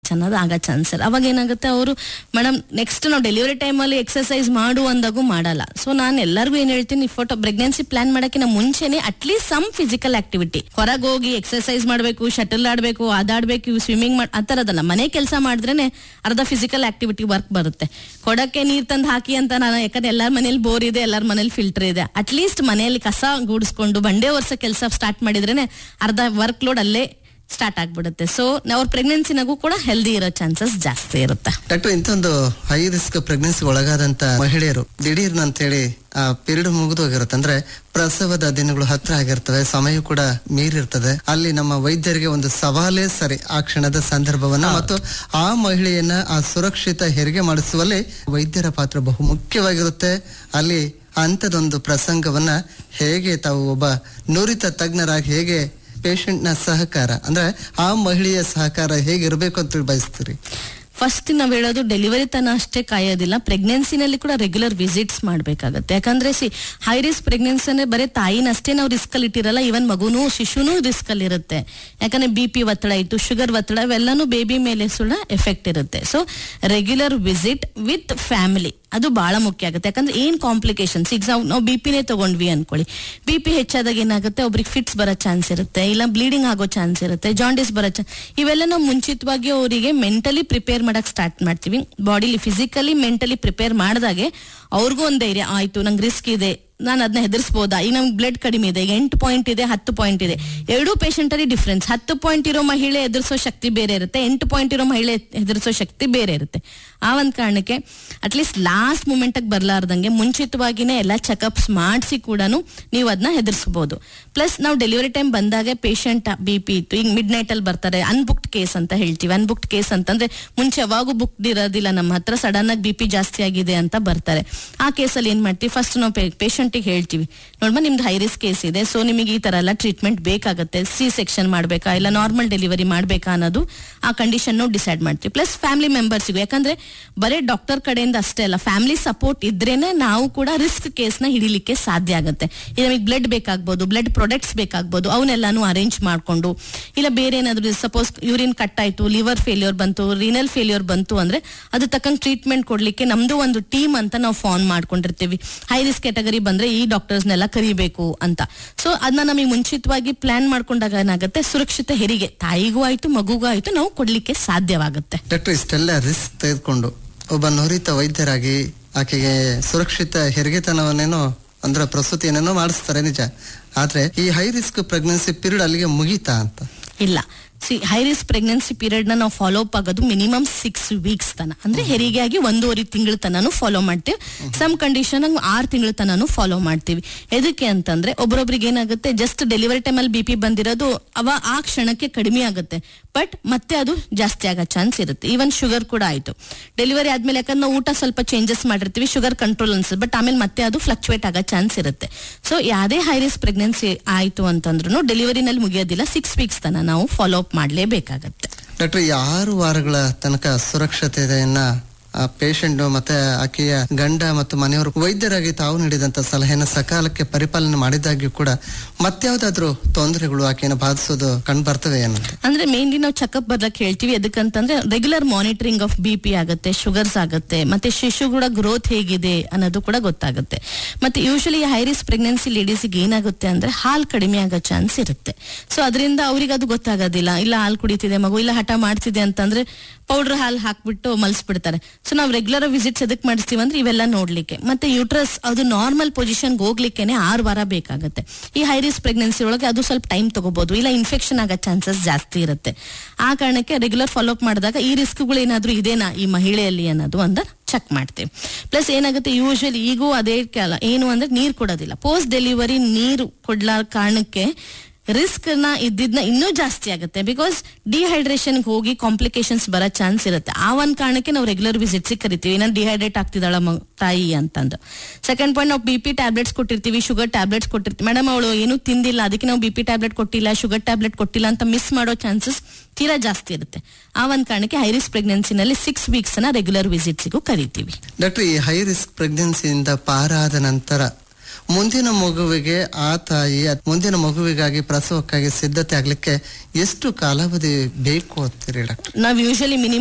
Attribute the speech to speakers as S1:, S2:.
S1: touch ಅನ್ನೋದು ಆಗೋ chance ಅವಾಗ ಏನಾಗುತ್ತೆ ಅವರು ಮೇಡಮ್ ನೆಕ್ಸ್ಟ್ ನಾವು ಡೆಲಿವರಿ ಟೈಮಲ್ಲಿ ಎಕ್ಸರ್ಸೈಸ್ ಮಾಡು ಅಂದಾಗೂ ಮಾಡಲ್ಲ ಸೊ ನಾನು ಎಲ್ಲರಿಗೂ ಏನ್ ಹೇಳ್ತೀನಿ ಫೋಟೋ ಪ್ರೆಗ್ನೆನ್ಸಿ ಪ್ಲಾನ್ ಮಾಡೋಕ್ಕಿಂತ ಮುಂಚೆನೆ ಅಟ್ಲೀಸ್ಟ್ ಸಮ್ ಫಿಸಿಕಲ್ ಆಕ್ಟಿವಿಟಿ ಹೊರಗೆ ಹೋಗಿ ಎಕ್ಸರ್ಸೈಸ್ ಮಾಡಬೇಕು ಶಟಲ್ ಆಡಬೇಕು ಅದಾಡಬೇಕು ಸ್ವಿಮ್ಮಿಂಗ್ ಮಾಡಿ ಆ ಥರದಲ್ಲ ಮನೆ ಕೆಲಸ ಮಾಡಿದ್ರೇನೆ ಅರ್ಧ ಫಿಸಿಕಲ್ ಆಕ್ಟಿವಿಟಿ ವರ್ಕ್ ಬರುತ್ತೆ ಕೊಡಕ್ಕೆ ನೀರ್ ತಂದು ಹಾಕಿ ಅಂತ ನಾನು ಯಾಕಂದ್ರೆ ಎಲ್ಲರ ಮನೇಲಿ ಬೋರ್ ಇದೆ ಎಲ್ಲರ ಮನೇಲಿ ಫಿಲ್ಟರ್ ಇದೆ ಅಟ್ಲೀಸ್ಟ್ ಮನೆಯಲ್ಲಿ ಕಸ ಗೂಡಿಸ್ಕೊಂಡು ಬಂಡೆ ವರ್ಷ ಕೆಲಸ ಸ್ಟಾರ್ಟ್ ಮಾಡಿದ್ರೇನೆ ಅರ್ಧ ವರ್ಕ್ ಲೋಡ್ ಅಲ್ಲೇ ಸ್ಟಾರ್ಟ್ ಆಗ್ಬಿಡುತ್ತೆ ಸೊ ಅವ್ರ ಪ್ರೆಗ್ನೆನ್ಸಿನಾಗೂ ಕೂಡ ಹೆಲ್ದಿ ಇರೋ ಚಾನ್ಸಸ್ ಜಾಸ್ತಿ ಇರುತ್ತೆ
S2: ಡಾಕ್ಟರ್ ಇಂಥೊಂದು ಹೈ ರಿಸ್ಕ್ ಪ್ರೆಗ್ನೆನ್ಸಿ ಒಳಗಾದಂತ ಮಹಿಳೆಯರು ದಿಢೀರ್ನ ಅಂತೇಳಿ ಆ ಪೀರಿಯಡ್ ಮುಗಿದೋಗಿರುತ್ತೆ ಅಂದ್ರೆ ಪ್ರಸವದ ದಿನಗಳು ಹತ್ರ ಆಗಿರ್ತವೆ ಸಮಯ ಕೂಡ ಮೀರಿರ್ತದೆ ಅಲ್ಲಿ ನಮ್ಮ ವೈದ್ಯರಿಗೆ ಒಂದು ಸವಾಲೇ ಸರಿ ಆ ಕ್ಷಣದ ಸಂದರ್ಭವನ್ನ ಮತ್ತು ಆ ಮಹಿಳೆಯನ್ನ ಆ ಸುರಕ್ಷಿತ ಹೆರಿಗೆ ಮಾಡಿಸುವಲ್ಲಿ ವೈದ್ಯರ ಪಾತ್ರ ಬಹು ಮುಖ್ಯವಾಗಿರುತ್ತೆ ಅಲ್ಲಿ ಅಂಥದೊಂದು ಪ್ರಸಂಗವನ್ನ ಹೇಗೆ ತಾವು ಒಬ್ಬ ನುರಿತ ತಜ್ಞರಾಗಿ ಹೇಗೆ ಪೇಷಂಟ್ ನ ಸಹಕಾರ ಅಂದ್ರೆ ಆ ಮಹಿಳೆಯ ಸಹಕಾರ ಹೇಗಿರ್ಬೇಕು ಅಂತ ಬಯಸ್ತೀರಿ
S1: ಫಸ್ಟ್ ನಾವ್ ಹೇಳೋದು ಡೆಲಿವರಿ ತನ ಅಷ್ಟೇ ಕಾಯೋದಿಲ್ಲ ಪ್ರೆಗ್ನೆನ್ಸಿನಲ್ಲಿ ಕೂಡ ರೆಗ್ಯುಲರ್ ವಿಸಿಟ್ಸ್ ಮಾಡ್ಬೇಕಾಗತ್ತೆ ಯಾಕಂದ್ರೆ ಸಿ ಹೈ ರಿಸ್ಕ್ ಪ್ರೆಗ್ನೆನ್ಸಿ ಅಂದ್ರೆ ಬರೀ ತಾಯಿನಷ್ಟೇ ನಾವು ರಿಸ್ಕ್ ಅಲ್ಲಿ ಇಟ್ಟಿರಲ್ಲ ಇವನ್ ಮಗುನು ಶಿಶುನು ರಿಸ್ಕ್ ಅಲ್ಲಿ ಇರುತ್ತೆ ಯಾಕಂದ್ರೆ ಬಿ ಪಿ ಒತ್ತಡ ಇತ್ತು ಶುಗರ್ ಒತ್ತಡ ಇವೆಲ್ಲಾನು ಬೇಬಿ ಮೇಲೆ ಸುಳ್ಳ ಎಫೆಕ್ಟ್ ಇರುತ್ತೆ so regular visit with family ಅದು ಬಹಳ ಮುಖ್ಯ ಆಗುತ್ತೆ ಯಾಕಂದ್ರೆ ಏನ್ ಕಾಂಪ್ಲಿಕೇಶನ್ಸ್ ಈಗ ನಾವು ನಾವು ಬಿ ಪಿನೇ ತಗೊಂಡ್ವಿ ಅನ್ಕೊಳ್ಳಿ ಬಿ ಪಿ ಹೆಚ್ಚಾದಾಗ ಏನಾಗುತ್ತೆ ಒಬ್ರಿಗೆ ಫಿಟ್ಸ್ ಬರೋ ಚಾನ್ಸ್ ಇರುತ್ತೆ ಇಲ್ಲ ಬ್ಲೀಡಿಂಗ್ ಆಗೋ ಚಾನ್ಸ್ ಇರುತ್ತೆ ಜಾಂಡಿಸ್ ಬರೋ ಚಾನ್ಸ್ ಇವೆಲ್ಲ ನಾವು ಮುಂಚಿತವಾಗಿ ಅವರಿಗೆ ಮೆಂಟಲಿ ಪ್ರಿಪೇರ್ ಮಾಡಕ್ ಸ್ಟಾರ್ಟ್ ಮಾಡ್ತೀವಿ ಬಾಡಿಲಿ ಫಿಸಿಕಲಿ ಮೆಂಟಲಿ ಪ್ರಿಪೇರ್ ಮಾಡಿದಾಗೆ ಅವ್ರಿಗೂ ಒಂದ್ ಧೈರ್ಯ ಆಯ್ತು ನಂಗೆ ರಿಸ್ಕ್ ಇದೆ ನಾನು ಅದನ್ನ ಹೆದರ್ಸ್ಬೋದಾ ಈಗ ನಮ್ಗೆ ಬ್ಲಡ್ ಕಡಿಮೆ ಇದೆ ಈಗ ಎಂಟು ಪಾಯಿಂಟ್ ಇದೆ ಹತ್ತು ಪಾಯಿಂಟ್ ಇದೆ ಎರಡೂ ಪೇಷಂಟ್ ಅಲ್ಲಿ ಡಿಫ್ರೆನ್ಸ್ ಹತ್ತು ಪಾಯಿಂಟ್ ಇರೋ ಮಹಿಳೆ ಎದುರಿಸೋ ಶಕ್ತಿ ಬೇರೆ ಇರುತ್ತೆ ಎಂಟು ಪಾಯಿಂಟ್ ಇರೋ ಮಹಿಳೆ ಎದುರಿಸೋ ಶಕ್ತಿ ಬೇರೆ ಇರುತ್ತೆ ಆ ಒಂದ್ ಕಾರಣಕ್ಕೆ ಅಟ್ಲೀಸ್ಟ್ ಲಾಸ್ಟ್ ಮೂಮೆಂಟ್ ಬರ್ಲಾರ್ದಂಗೆ ಮುಂಚಿತವಾಗಿನೇ ಎಲ್ಲ ಚೆಕಪ್ಸ್ ಮಾಡಿಸಿ ಕೂಡ ನೀವು ಅದನ್ನ ಹೆದರ್ಸ್ಬೋದು ಪ್ಲಸ್ ನಾವು ಡೆಲಿವರಿ ಟೈಮ್ ಬಂದಾಗ ಪೇಷಂಟ್ ಬಿ ಪಿ ಇತ್ತು ಈಗ ಮಿಡ್ ನೈಟ್ ಅಲ್ಲಿ ಬರ್ತಾರೆ ಅನ್ಬುಕ್ಡ್ ಕೇಸ್ ಅಂತ ಹೇಳ್ತೀವಿ ಅನ್ಬುಕ್ಡ್ ಕೇಸ್ ಅಂತಂದ್ರೆ ಮುಂಚೆ ಯಾವಾಗೂ ಬುಕ್ಡ್ ಇರೋದಿಲ್ಲ ನಮ್ಮ ಹತ್ರ ಸಡನ್ ಆಗಿ ಬಿ ಪಿ ಜಾಸ್ತಿ ಆಗಿದೆ ಅಂತ ಬರ್ತಾರೆ ಆ ಕೇಸಲ್ಲಿ ಏನ್ ಮಾಡ್ತೀವಿ ಫಸ್ಟ್ ನಾವು ಪೇಷಂಟಿಗೆ ಹೇಳ್ತೀವಿ ನೋಡ್ಮ ನಿಮ್ದು ಹೈ ರಿಸ್ಕ್ ಕೇಸ್ ಇದೆ ಸೊ ನಿಮಗೆ ಈ ತರ ಎಲ್ಲ ಟ್ರೀಟ್ಮೆಂಟ್ ಬೇಕಾಗುತ್ತೆ ಸಿ ಸೆಕ್ಷನ್ ಮಾಡ್ಬೇಕಾ ಇಲ್ಲ ನಾರ್ಮಲ್ ಡೆಲಿವರಿ ಮಾಡ್ಬೇಕಾ ಅನ್ನೋದು ಆ ಕಂಡೀಷನ್ ಡಿಸೈಡ್ ಮಾಡ್ತೀವಿ ಪ್ಲಸ್ ಫ್ಯಾಮಿಲಿ ಮೆಂಬರ್ಸ್ಗೂ ಯಾಕಂದ್ರೆ ಬರೀ ಡಾಕ್ಟರ್ ಕಡೆಯಿಂದ ಅಷ್ಟೇ ಅಲ್ಲ ಫ್ಯಾಮಿಲಿ ಸಪೋರ್ಟ್ ಇದ್ರೇನೆ ನಾವು ಕೂಡ ರಿಸ್ಕ್ ಕೇಸ್ನ ಹಿಡಿಲಿಕ್ಕೆ ಸಾಧ್ಯ ಆಗುತ್ತೆ ಈಗ ನಮಗೆ ಬ್ಲಡ್ ಬೇಕಾಗ್ಬೋದು ಬ್ಲಡ್ ಪ್ರಾಡಕ್ಟ್ಸ್ ಬೇಕಾಗ್ಬೋದು ಅವನ್ನೆಲ್ಲಾನು ಅರೇಂಜ್ ಮಾಡ್ಕೊಂಡು ಇಲ್ಲ ಬೇರೆ ಏನಾದ್ರು ಸಪೋಸ್ ಯೂರಿನ್ ಕಟ್ ಆಯ್ತು ಲಿವರ್ ಫೇಲ್ಯೂರ್ ಬಂತು ರೀನಲ್ ಫೇಲ್ಯೂರ್ ಬಂತು ಅಂದ್ರೆ ಅದು ತಕ್ಕಂಗೆ ಟ್ರೀಟ್ಮೆಂಟ್ ಕೊಡ್ಲಿಕ್ಕೆ ನಮ್ದು ಒಂದು ಟೀಮ್ ಅಂತ ನಾವು ಫಾರ್ಮ್ ಮಾಡ್ಕೊಂಡಿರ್ತೀವಿ ಹೈ ರಿಸ್ಕ್ ಕ್ಯಾಟಗರಿ ಬಂದ್ರೆ ಈ ಡಾಕ್ಟರ್ಸ್ನೆಲ್ಲ ಕರಿಬೇಕು ಅಂತ ಸೊ ಅದನ್ನ ನಮಗೆ ಮುಂಚಿತವಾಗಿ ಪ್ಲಾನ್ ಮಾಡ್ಕೊಂಡಾಗ ಏನಾಗುತ್ತೆ ಸುರಕ್ಷಿತ ಹೆರಿಗೆ ತಾಯಿಗೂ ಆಯ್ತು ಮಗುಗೂ ಆಯ್ತು ನಾವು ಕೊಡ್ಲಿಕ್ಕೆ ಸಾಧ್ಯವಾಗುತ್ತೆ
S2: ಡಾಕ್ಟರ್ ಇಷ್ಟೆಲ್ಲ ರಿಸ್ಕ್ ತೆಗೆದುಕೊಂಡು ಒಬ್ಬ ನುರಿತ ವೈದ್ಯರಾಗಿ ಆಕೆಗೆ ಸುರಕ್ಷಿತ ಹೆರಿಗೆತನವನ್ನೇನೋ ಅಂದ್ರೆ ಪ್ರಸೂತಿ ಏನೇನೋ ಮಾಡಿಸ್ತಾರೆ ನಿಜ ಆದ್ರೆ ಈ ಹೈ ರಿಸ್ಕ್ ಪ್ರೆಗ್ನೆನ್ಸಿ ಪೀರಿಯಡ್ ಅಲ್ಲಿಗೆ ಮುಗೀತಾ ಅಂತ
S1: ಇಲ್ಲ ಸಿ ಹೈ ರಿಸ್ಕ್ ಪ್ರೆಗ್ನೆನ್ಸಿ ಪೀರಿಯಡ್ ನ ನಾವು ಫಾಲೋ ಅಪ್ ಆಗೋದು ಮಿನಿಮಮ್ ಸಿಕ್ಸ್ ವೀಕ್ಸ್ ತನ ಅಂದ್ರೆ ಹೆರಿಗೆ ಆಗಿ ಒಂದೂವರೆ ತಿಂಗಳ ತನನು ಫಾಲೋ ಮಾಡ್ತೀವಿ ಸಮ್ ಕಂಡೀಷನ್ ಆರು ತಿಂಗಳ ತನನು ಫಾಲೋ ಮಾಡ್ತೀವಿ ಎದಕ್ಕೆ ಅಂತಂದ್ರೆ ಒಬ್ರೊಬ್ರಿಗೆ ಏನಾಗುತ್ತೆ ಜಸ್ಟ್ ಡೆಲಿವರಿ ಟೈಮ್ ಅಲ್ಲಿ ಬಿ ಪಿ ಬಂದಿರೋದು ಅವ ಆ ಕ್ಷಣಕ್ಕೆ ಕಡಿಮೆ ಆಗುತ್ತೆ ಬಟ್ ಮತ್ತೆ ಅದು ಜಾಸ್ತಿ ಆಗೋ ಚಾನ್ಸ್ ಇರುತ್ತೆ ಈವನ್ ಶುಗರ್ ಕೂಡ ಆಯ್ತು ಡೆಲಿವರಿ ಆದ್ಮೇಲೆ ಯಾಕಂದ್ರೆ ನಾವು ಊಟ ಸ್ವಲ್ಪ ಚೇಂಜಸ್ ಮಾಡಿರ್ತೀವಿ ಶುಗರ್ ಕಂಟ್ರೋಲ್ ಅನ್ಸುತ್ತೆ ಬಟ್ ಆಮೇಲೆ ಮತ್ತೆ ಅದು ಫ್ಲಕ್ಚುಯೇಟ್ ಆಗೋ ಚಾನ್ಸ್ ಇರುತ್ತೆ ಸೊ ಯಾವುದೇ ಹೈ ರಿಸ್ಕ್ ಪ್ರೆಗ್ನೆನ್ಸಿ ಆಯ್ತು ಅಂತಂದ್ರೂ ಡೆಲಿವರಿನಲ್ಲಿ ಮುಗಿಯೋದಿಲ್ಲ ಸಿಕ್ಸ್ ವೀಕ್ಸ್ ತನ ನಾವು ಫಾಲೋ ಅಪ್ ಮಾಡಲೇಬೇಕಾಗತ್ತೆ
S2: ಡಾಕ್ಟರ್ ಈ ಆರು ವಾರಗಳ ತನಕ ಸುರಕ್ಷತೆಯನ್ನ ಆ ಪೇಷಂಟ್ ಮತ್ತೆ ಆಕೆಯ ಗಂಡ ಮತ್ತು ಮನೆಯವರು ವೈದ್ಯರಾಗಿ ತಾವು ನೀಡಿದಂತ ಸಲಹೆನ ಸಕಾಲಕ್ಕೆ ಪರಿಪಾಲನೆ ಮಾಡಿದಾಗ್ಯೂ ಕೂಡ ಮತ್ಯಾವ್ದಾದ್ರು ತೊಂದರೆಗಳು ಆಕೆಯನ್ನು ಬಾಧಿಸೋದು ಕಂಡು ಬರ್ತವೆ ಏನಂತ
S1: ಅಂದ್ರೆ ಮೇನ್ಲಿ ನಾವು ಚೆಕಪ್ ಬರ್ಲಕ್ ಹೇಳ್ತೀವಿ ಎದಕ್ಕಂತಂದ್ರೆ regular monitoring of B P ಆಗುತ್ತೆ ಶುಗರ್ಸ್ ಆಗುತ್ತೆ ಮತ್ತೆ ಶಿಶು ಕೂಡ ಗ್ರೋತ್ ಹೇಗಿದೆ ಅನ್ನೋದು ಕೂಡ ಗೊತ್ತಾಗುತ್ತೆ ಮತ್ತೆ ಯೂಶಲಿ ಹೈ ರಿಸ್ಕ್ ಪ್ರೆಗ್ನೆನ್ಸಿ ಲೇಡೀಸ್ಗೆ ಏನಾಗುತ್ತೆ ಅಂದ್ರೆ ಹಾಲು ಕಡಿಮೆ ಆಗೋ ಚಾನ್ಸ್ ಇರುತ್ತೆ ಸೊ ಅದರಿಂದ ಅವ್ರಿಗೆ ಅದು ಗೊತ್ತಾಗೋದಿಲ್ಲ ಇಲ್ಲ ಹಾಲು ಕುಡಿತಿದೆ ಮಗು ಇಲ್ಲ ಹಠ ಮಾಡ್ತಿದೆ ಅಂತಂದ್ರೆ ಪೌಡರ್ ಹಾಲು ಹಾಕ್ಬಿಟ್ಟು ಮಲ್ಸ್ಬಿಡ್ತಾರೆ ಸೊ ನಾವು ರೆಗ್ಯುಲರ್ ವಿಸಿಟ್ಸ್ ಎದಕ್ ಮಾಡಿಸ್ತೀವಿ ಅಂದ್ರೆ ಇವೆಲ್ಲ ನೋಡ್ಲಿಕ್ಕೆ ಮತ್ತೆ ಯೂಟ್ರಸ್ ಅದು ನಾರ್ಮಲ್ ಪೊಸಿಷನ್ಗೆ ಹೋಗ್ಲಿಕ್ಕೆನೆ ಆರು ವಾರ ಬೇಕಾಗುತ್ತೆ ಈ ಹೈ ರಿಸ್ಕ್ ಪ್ರೆಗ್ನೆನ್ಸಿ ಒಳಗೆ ಅದು ಸ್ವಲ್ಪ ಟೈಮ್ ತಗೋಬಹುದು ಇಲ್ಲ ಇನ್ಫೆಕ್ಷನ್ ಆಗೋ ಚಾನ್ಸಸ್ ಜಾಸ್ತಿ ಇರುತ್ತೆ ಆ ಕಾರಣಕ್ಕೆ ರೆಗ್ಯುಲರ್ ಫಾಲೋ ಅಪ್ ಮಾಡಿದಾಗ ಈ ರಿಸ್ಕ್ಗಳು ಏನಾದ್ರೂ ಇದೇನಾ ಈ ಮಹಿಳೆಯಲ್ಲಿ ಅನ್ನೋದು ಅಂತ ಚೆಕ್ ಮಾಡ್ತೀವಿ ಪ್ಲಸ್ ಏನಾಗುತ್ತೆ ಯೂಶಲಿ ಈಗೂ ಅದೇ ಕಾಲ ಏನು ಅಂದ್ರೆ ನೀರು ಕೊಡೋದಿಲ್ಲ ಪೋಸ್ಟ್ ಡೆಲಿವರಿ ನೀರು ಕೊಡ್ಲಾರ ಕಾರಣಕ್ಕೆ ರಿಸ್ಕ್ ನ ಇದ್ದಿದ್ನ ಇನ್ನೂ ಜಾಸ್ತಿ ಆಗುತ್ತೆ ಬಿಕಾಸ್ ಡಿಹೈಡ್ರೇಷನ್ ಹೋಗಿ ಕಾಂಪ್ಲಿಕೇಶನ್ಸ್ ಬರೋ ಚಾನ್ಸ್ ಇರುತ್ತೆ ಆ ಒಂದ್ ಕಾರಣಕ್ಕೆ ನಾವು ರೆಗ್ಯುಲರ್ ವಿಸಿಟ್ಸ್ ಕರಿತೀವಿ ನಾನು ಡಿಹೈಡ್ರೇಟ್ ಆಗ್ತಿದ್ದಾಳ ಮ- ತಾಯಿ ಅಂತಂದು ಸೆಕೆಂಡ್ ಪಾಯಿಂಟ್ ನಾವು ಬಿ ಪಿ ಟ್ಯಾಬ್ಲೆಟ್ಸ್ ಕೊಟ್ಟಿರ್ತೀವಿ ಶುಗರ್ ಟ್ಯಾಬ್ಲೆಟ್ಸ್ ಕೊಟ್ಟಿರ್ತೀವಿ ಮೇಡಮ್ ಅವಳು ಏನು ತಿಂದಿಲ್ಲ ಅದಕ್ಕೆ ನಾವು ಬಿ ಪಿ ಟ್ಯಾಬ್ಲೆಟ್ ಕೊಟ್ಟಿಲ್ಲ ಶುಗರ್ ಟ್ಯಾಬ್ಲೆಟ್ ಕೊಟ್ಟಿಲ್ಲ ಅಂತ ಮಿಸ್ ಮಾಡೋ ಚಾನ್ಸಸ್ ತೀರಾ ಜಾಸ್ತಿ ಇರುತ್ತೆ ಆ ಒಂದ್ ಕಾರಣಕ್ಕೆ ಹೈರಿಸ್ ಪ್ರೆಗ್ನೆನ್ಸಿನಲ್ಲಿ ಸಿಕ್ಸ್ ವೀಕ್ಸ್ ನ ರೆಗ್ಯುಲರ್ ವಿಸಿಟ್ಸ್ಗೂ ಕರಿತೀವಿ
S2: ಡಾಕ್ಟರ್ ಈ ಹೈ ರಿಸ್ಕ್ ಪ್ರೆಗ್ನೆನ್ಸಿಯಿಂದ ಪಾರಾದ ನಂತರ ಮುಂದಿನ ಮಗುವಿಗೆ ಆ ತಾಯಿ ಅದ್- ಮುಂದಿನ ಮಗುವಿಗಾಗಿ ಪ್ರಸವಕ್ಕಾಗಿ ಸಿದ್ಧತೆ ಆಗ್ಲಿಕ್ಕೆ ಎಷ್ಟು ಕಾಲಾವಧಿ ಬೇಕು ಅಂತೀರಿ ಡಾಕ್ಟರ್
S1: ನಾವು ಯೂಶಲಿ ಮಿನಿಮಮ್